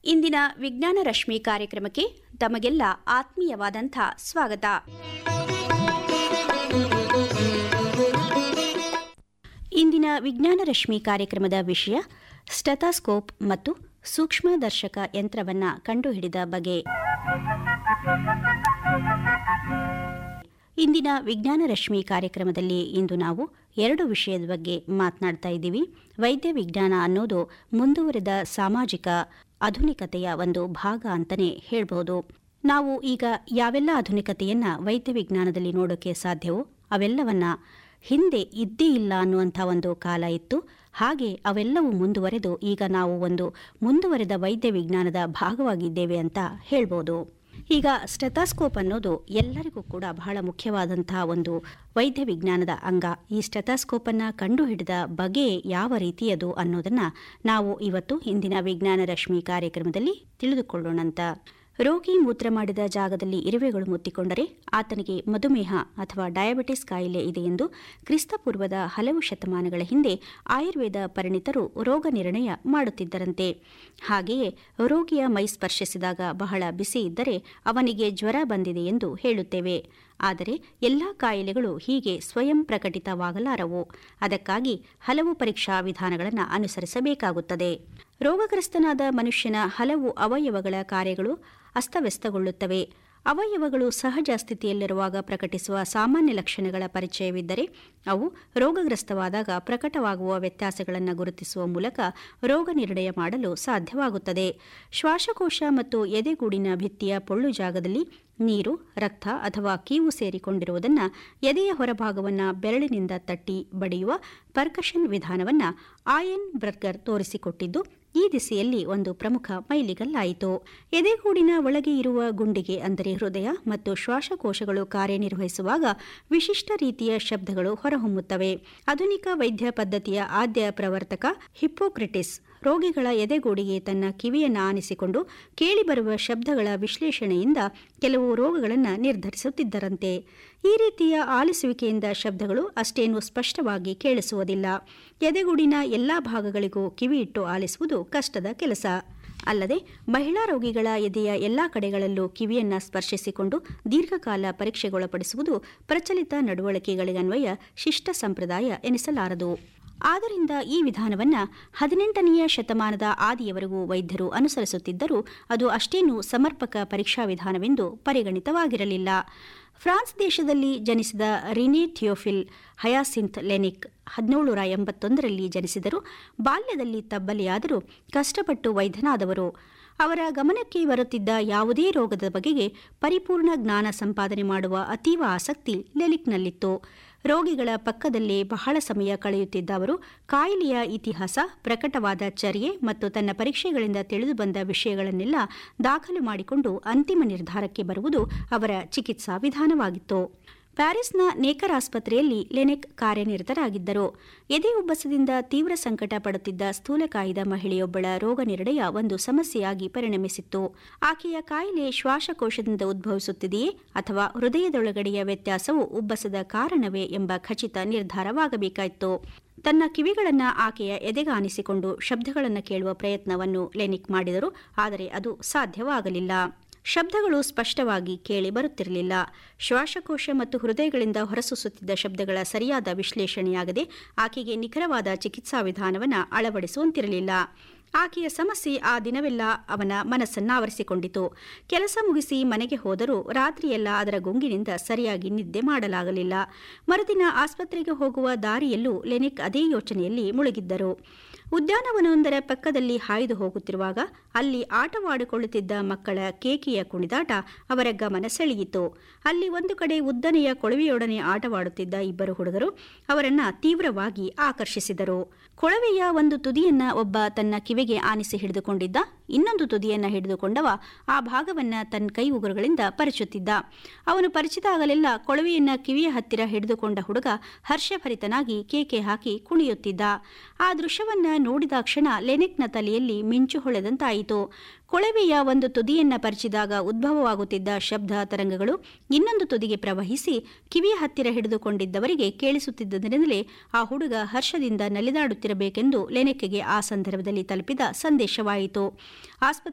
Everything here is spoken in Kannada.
ಇಂದಿನ ವಿಜ್ಞಾನ ರಶ್ಮಿ ಕಾರ್ಯಕ್ರಮಕ್ಕೆ ತಮಗೆಲ್ಲ ಆತ್ಮೀಯವಾದಂಥ ಸ್ವಾಗತ ಇಂದಿನ ವಿಜ್ಞಾನ ರಶ್ಮಿ ಕಾರ್ಯಕ್ರಮದ ವಿಷಯ ಸ್ಟೆಥಾಸ್ಕೋಪ್ ಮತ್ತು ಸೂಕ್ಷ್ಮದರ್ಶಕ ಯಂತ್ರವನ್ನು ಕಂಡುಹಿಡಿದ ಬಗೆ ಇಂದಿನ ವಿಜ್ಞಾನ ರಶ್ಮಿ ಕಾರ್ಯಕ್ರಮದಲ್ಲಿ ಇಂದು ನಾವು ಎರಡು ವಿಷಯದ ಬಗ್ಗೆ ಮಾತನಾಡ್ತಾ ಇದ್ದೀವಿ ವೈದ್ಯ ವಿಜ್ಞಾನ ಅನ್ನೋದು ಮುಂದುವರೆದ ಸಾಮಾಜಿಕ ಆಧುನಿಕತೆಯ ಒಂದು ಭಾಗ ಅಂತಲೇ ಹೇಳ್ಬೋದು ನಾವು ಈಗ ಯಾವೆಲ್ಲ ಆಧುನಿಕತೆಯನ್ನ ವೈದ್ಯ ವಿಜ್ಞಾನದಲ್ಲಿ ನೋಡೋಕೆ ಸಾಧ್ಯವೋ ಅವೆಲ್ಲವನ್ನ ಹಿಂದೆ ಇದ್ದೇ ಇಲ್ಲ ಅನ್ನುವಂಥ ಒಂದು ಕಾಲ ಇತ್ತು ಹಾಗೆ ಅವೆಲ್ಲವೂ ಮುಂದುವರೆದು ಈಗ ನಾವು ಒಂದು ಮುಂದುವರೆದ ವೈದ್ಯ ವಿಜ್ಞಾನದ ಭಾಗವಾಗಿದ್ದೇವೆ ಅಂತ ಹೇಳ್ಬೋದು ಈಗ ಸ್ಟೆಥಾಸ್ಕೋಪ್ ಅನ್ನೋದು ಎಲ್ಲರಿಗೂ ಕೂಡ ಬಹಳ ಮುಖ್ಯವಾದಂತಹ ಒಂದು ವೈದ್ಯ ವಿಜ್ಞಾನದ ಅಂಗ ಈ ಸ್ಟೆಥಾಸ್ಕೋಪ್ ಅನ್ನ ಕಂಡುಹಿಡಿದ ಬಗೆ ಯಾವ ರೀತಿಯದು ಅನ್ನೋದನ್ನ ನಾವು ಇವತ್ತು ಇಂದಿನ ವಿಜ್ಞಾನ ರಶ್ಮಿ ಕಾರ್ಯಕ್ರಮದಲ್ಲಿ ತಿಳಿದುಕೊಳ್ಳೋಣಂತ ರೋಗಿ ಮೂತ್ರ ಮಾಡಿದ ಜಾಗದಲ್ಲಿ ಇರುವೆಗಳು ಮುತ್ತಿಕೊಂಡರೆ ಆತನಿಗೆ ಮಧುಮೇಹ ಅಥವಾ ಡಯಾಬಿಟಿಸ್ ಕಾಯಿಲೆ ಇದೆ ಎಂದು ಕ್ರಿಸ್ತಪೂರ್ವದ ಹಲವು ಶತಮಾನಗಳ ಹಿಂದೆ ಆಯುರ್ವೇದ ಪರಿಣಿತರು ರೋಗ ನಿರ್ಣಯ ಮಾಡುತ್ತಿದ್ದರಂತೆ ಹಾಗೆಯೇ ರೋಗಿಯ ಮೈ ಸ್ಪರ್ಶಿಸಿದಾಗ ಬಹಳ ಬಿಸಿ ಇದ್ದರೆ ಅವನಿಗೆ ಜ್ವರ ಬಂದಿದೆ ಎಂದು ಹೇಳುತ್ತೇವೆ ಆದರೆ ಎಲ್ಲ ಕಾಯಿಲೆಗಳು ಹೀಗೆ ಸ್ವಯಂ ಪ್ರಕಟಿತವಾಗಲಾರವು ಅದಕ್ಕಾಗಿ ಹಲವು ಪರೀಕ್ಷಾ ವಿಧಾನಗಳನ್ನು ಅನುಸರಿಸಬೇಕಾಗುತ್ತದೆ ರೋಗಗ್ರಸ್ತನಾದ ಮನುಷ್ಯನ ಹಲವು ಅವಯವಗಳ ಕಾರ್ಯಗಳು ಅಸ್ತವ್ಯಸ್ತಗೊಳ್ಳುತ್ತವೆ ಅವಯವಗಳು ಸಹಜ ಸ್ಥಿತಿಯಲ್ಲಿರುವಾಗ ಪ್ರಕಟಿಸುವ ಸಾಮಾನ್ಯ ಲಕ್ಷಣಗಳ ಪರಿಚಯವಿದ್ದರೆ ಅವು ರೋಗಗ್ರಸ್ತವಾದಾಗ ಪ್ರಕಟವಾಗುವ ವ್ಯತ್ಯಾಸಗಳನ್ನು ಗುರುತಿಸುವ ಮೂಲಕ ರೋಗ ನಿರ್ಣಯ ಮಾಡಲು ಸಾಧ್ಯವಾಗುತ್ತದೆ ಶ್ವಾಸಕೋಶ ಮತ್ತು ಎದೆಗೂಡಿನ ಭಿತ್ತಿಯ ಪೊಳ್ಳು ಜಾಗದಲ್ಲಿ ನೀರು ರಕ್ತ ಅಥವಾ ಕೀವು ಸೇರಿಕೊಂಡಿರುವುದನ್ನು ಎದೆಯ ಹೊರಭಾಗವನ್ನು ಬೆರಳಿನಿಂದ ತಟ್ಟಿ ಬಡಿಯುವ ಪರ್ಕಷನ್ ವಿಧಾನವನ್ನು ಆಯನ್ ಬರ್ಗರ್ ತೋರಿಸಿಕೊಟ್ಟಿದ್ದು ಈ ದಿಸೆಯಲ್ಲಿ ಒಂದು ಪ್ರಮುಖ ಮೈಲಿಗಲ್ಲಾಯಿತು ಎದೆಗೂಡಿನ ಒಳಗೆ ಇರುವ ಗುಂಡಿಗೆ ಅಂದರೆ ಹೃದಯ ಮತ್ತು ಶ್ವಾಸಕೋಶಗಳು ಕಾರ್ಯನಿರ್ವಹಿಸುವಾಗ ವಿಶಿಷ್ಟ ರೀತಿಯ ಶಬ್ದಗಳು ಹೊರಹೊಮ್ಮುತ್ತವೆ ಆಧುನಿಕ ವೈದ್ಯ ಪದ್ಧತಿಯ ಆದ್ಯ ಪ್ರವರ್ತಕ ಹಿಪ್ಪೋಕ್ರಿಟಿಸ್ ರೋಗಿಗಳ ಎದೆಗೂಡಿಗೆ ತನ್ನ ಕಿವಿಯನ್ನು ಆನಿಸಿಕೊಂಡು ಕೇಳಿಬರುವ ಶಬ್ದಗಳ ವಿಶ್ಲೇಷಣೆಯಿಂದ ಕೆಲವು ರೋಗಗಳನ್ನು ನಿರ್ಧರಿಸುತ್ತಿದ್ದರಂತೆ ಈ ರೀತಿಯ ಆಲಿಸುವಿಕೆಯಿಂದ ಶಬ್ದಗಳು ಅಷ್ಟೇನು ಸ್ಪಷ್ಟವಾಗಿ ಕೇಳಿಸುವುದಿಲ್ಲ ಎದೆಗೂಡಿನ ಎಲ್ಲಾ ಭಾಗಗಳಿಗೂ ಕಿವಿಯಿಟ್ಟು ಆಲಿಸುವುದು ಕಷ್ಟದ ಕೆಲಸ ಅಲ್ಲದೆ ಮಹಿಳಾ ರೋಗಿಗಳ ಎದೆಯ ಎಲ್ಲಾ ಕಡೆಗಳಲ್ಲೂ ಕಿವಿಯನ್ನ ಸ್ಪರ್ಶಿಸಿಕೊಂಡು ದೀರ್ಘಕಾಲ ಪರೀಕ್ಷೆಗೊಳಪಡಿಸುವುದು ಪ್ರಚಲಿತ ನಡವಳಿಕೆಗಳಿಗನ್ವಯ ಶಿಷ್ಟ ಸಂಪ್ರದಾಯ ಎನಿಸಲಾರದು ಆದ್ದರಿಂದ ಈ ವಿಧಾನವನ್ನು ಹದಿನೆಂಟನೆಯ ಶತಮಾನದ ಆದಿಯವರೆಗೂ ವೈದ್ಯರು ಅನುಸರಿಸುತ್ತಿದ್ದರೂ ಅದು ಅಷ್ಟೇನೂ ಸಮರ್ಪಕ ಪರೀಕ್ಷಾ ವಿಧಾನವೆಂದು ಪರಿಗಣಿತವಾಗಿರಲಿಲ್ಲ ಫ್ರಾನ್ಸ್ ದೇಶದಲ್ಲಿ ಜನಿಸಿದ ರಿನಿ ಥಿಯೋಫಿಲ್ ಹಯಾಸಿಂತ್ ಲೆನಿಕ್ ಹದಿನೇಳುನೂರ ಎಂಬತ್ತೊಂದರಲ್ಲಿ ಜನಿಸಿದರು ಬಾಲ್ಯದಲ್ಲಿ ತಬ್ಬಲಿಯಾದರೂ ಕಷ್ಟಪಟ್ಟು ವೈದ್ಯನಾದವರು ಅವರ ಗಮನಕ್ಕೆ ಬರುತ್ತಿದ್ದ ಯಾವುದೇ ರೋಗದ ಬಗೆಗೆ ಪರಿಪೂರ್ಣ ಜ್ಞಾನ ಸಂಪಾದನೆ ಮಾಡುವ ಅತೀವ ಆಸಕ್ತಿ ಲೆಲಿಕ್ನಲ್ಲಿತ್ತು ರೋಗಿಗಳ ಪಕ್ಕದಲ್ಲೇ ಬಹಳ ಸಮಯ ಕಳೆಯುತ್ತಿದ್ದ ಅವರು ಕಾಯಿಲೆಯ ಇತಿಹಾಸ ಪ್ರಕಟವಾದ ಚರ್ಯೆ ಮತ್ತು ತನ್ನ ಪರೀಕ್ಷೆಗಳಿಂದ ತಿಳಿದುಬಂದ ವಿಷಯಗಳನ್ನೆಲ್ಲ ದಾಖಲು ಮಾಡಿಕೊಂಡು ಅಂತಿಮ ನಿರ್ಧಾರಕ್ಕೆ ಬರುವುದು ಅವರ ಚಿಕಿತ್ಸಾ ವಿಧಾನವಾಗಿತ್ತು ಪ್ಯಾರಿಸ್ನ ನೇಕರ್ ಆಸ್ಪತ್ರೆಯಲ್ಲಿ ಲೆನೆಕ್ ಕಾರ್ಯನಿರತರಾಗಿದ್ದರು ಎದೆ ಉಬ್ಬಸದಿಂದ ತೀವ್ರ ಸಂಕಟ ಪಡುತ್ತಿದ್ದ ಸ್ಥೂಲಕಾಯದ ಮಹಿಳೆಯೊಬ್ಬಳ ರೋಗ ನಿರ್ಣಯ ಒಂದು ಸಮಸ್ಯೆಯಾಗಿ ಪರಿಣಮಿಸಿತ್ತು ಆಕೆಯ ಕಾಯಿಲೆ ಶ್ವಾಸಕೋಶದಿಂದ ಉದ್ಭವಿಸುತ್ತಿದೆಯೇ ಅಥವಾ ಹೃದಯದೊಳಗಡೆಯ ವ್ಯತ್ಯಾಸವು ಉಬ್ಬಸದ ಕಾರಣವೇ ಎಂಬ ಖಚಿತ ನಿರ್ಧಾರವಾಗಬೇಕಾಯಿತು ತನ್ನ ಕಿವಿಗಳನ್ನ ಆಕೆಯ ಎದೆಗಾನಿಸಿಕೊಂಡು ಶಬ್ದಗಳನ್ನು ಕೇಳುವ ಪ್ರಯತ್ನವನ್ನು ಲೆನಿಕ್ ಮಾಡಿದರು ಆದರೆ ಅದು ಸಾಧ್ಯವಾಗಲಿಲ್ಲ ಶಬ್ದಗಳು ಸ್ಪಷ್ಟವಾಗಿ ಕೇಳಿ ಬರುತ್ತಿರಲಿಲ್ಲ ಶ್ವಾಸಕೋಶ ಮತ್ತು ಹೃದಯಗಳಿಂದ ಹೊರಸೂಸುತ್ತಿದ್ದ ಶಬ್ದಗಳ ಸರಿಯಾದ ವಿಶ್ಲೇಷಣೆಯಾಗದೆ ಆಕೆಗೆ ನಿಖರವಾದ ಚಿಕಿತ್ಸಾ ವಿಧಾನವನ್ನು ಅಳವಡಿಸುವಂತಿರಲಿಲ್ಲ ಆಕೆಯ ಸಮಸ್ಯೆ ಆ ದಿನವೆಲ್ಲ ಅವನ ಮನಸ್ಸನ್ನು ಆವರಿಸಿಕೊಂಡಿತು ಕೆಲಸ ಮುಗಿಸಿ ಮನೆಗೆ ಹೋದರೂ ರಾತ್ರಿಯೆಲ್ಲ ಅದರ ಗುಂಗಿನಿಂದ ಸರಿಯಾಗಿ ನಿದ್ದೆ ಮಾಡಲಾಗಲಿಲ್ಲ ಮರುದಿನ ಆಸ್ಪತ್ರೆಗೆ ಹೋಗುವ ದಾರಿಯಲ್ಲೂ ಲೆನಿಕ್ ಅದೇ ಯೋಚನೆಯಲ್ಲಿ ಮುಳುಗಿದ್ದರು ಉದ್ಯಾನವನವೊಂದರ ಪಕ್ಕದಲ್ಲಿ ಹಾಯ್ದು ಹೋಗುತ್ತಿರುವಾಗ ಅಲ್ಲಿ ಆಟವಾಡಿಕೊಳ್ಳುತ್ತಿದ್ದ ಮಕ್ಕಳ ಕೇಕಿಯ ಕುಣಿದಾಟ ಅವರ ಗಮನ ಸೆಳೆಯಿತು ಅಲ್ಲಿ ಒಂದು ಕಡೆ ಉದ್ದನೆಯ ಕೊಳವೆಯೊಡನೆ ಆಟವಾಡುತ್ತಿದ್ದ ಇಬ್ಬರು ಹುಡುಗರು ಅವರನ್ನ ತೀವ್ರವಾಗಿ ಆಕರ್ಷಿಸಿದರು ಕೊಳವೆಯ ಒಂದು ತುದಿಯನ್ನ ಒಬ್ಬ ತನ್ನ ಕಿವಿಗೆ ಆನಿಸಿ ಹಿಡಿದುಕೊಂಡಿದ್ದ ಇನ್ನೊಂದು ತುದಿಯನ್ನ ಹಿಡಿದುಕೊಂಡವ ಆ ಭಾಗವನ್ನ ತನ್ನ ಕೈ ಉಗುರುಗಳಿಂದ ಪರಿಚುತ್ತಿದ್ದ ಅವನು ಪರಿಚಿತ ಆಗಲೆಲ್ಲ ಕೊಳವೆಯನ್ನ ಕಿವಿಯ ಹತ್ತಿರ ಹಿಡಿದುಕೊಂಡ ಹುಡುಗ ಹರ್ಷಭರಿತನಾಗಿ ಕೇಕೆ ಹಾಕಿ ಕುಣಿಯುತ್ತಿದ್ದ ಆ ದೃಶ್ಯವನ್ನ ನೋಡಿದಾಕ್ಷಣ ಲೆನೆಕ್ನ ತಲೆಯಲ್ಲಿ ಮಿಂಚು ಹೊಳೆದಂತಾಯಿತು ಕೊಳವೆಯ ಒಂದು ತುದಿಯನ್ನ ಪರಿಚಿದಾಗ ಉದ್ಭವವಾಗುತ್ತಿದ್ದ ಶಬ್ದ ತರಂಗಗಳು ಇನ್ನೊಂದು ತುದಿಗೆ ಪ್ರವಹಿಸಿ ಕಿವಿಯ ಹತ್ತಿರ ಹಿಡಿದುಕೊಂಡಿದ್ದವರಿಗೆ ಕೇಳಿಸುತ್ತಿದ್ದರಿಂದಲೇ ಆ ಹುಡುಗ ಹರ್ಷದಿಂದ ನಲಿದಾಡುತ್ತಿರಬೇಕೆಂದು ಲೆನೆಕ್ಗೆ ಆ ಸಂದರ್ಭದಲ್ಲಿ ತಲುಪಿದ ಸಂದೇಶವಾಯಿತು ಆಸ್ಪತ್ರೆ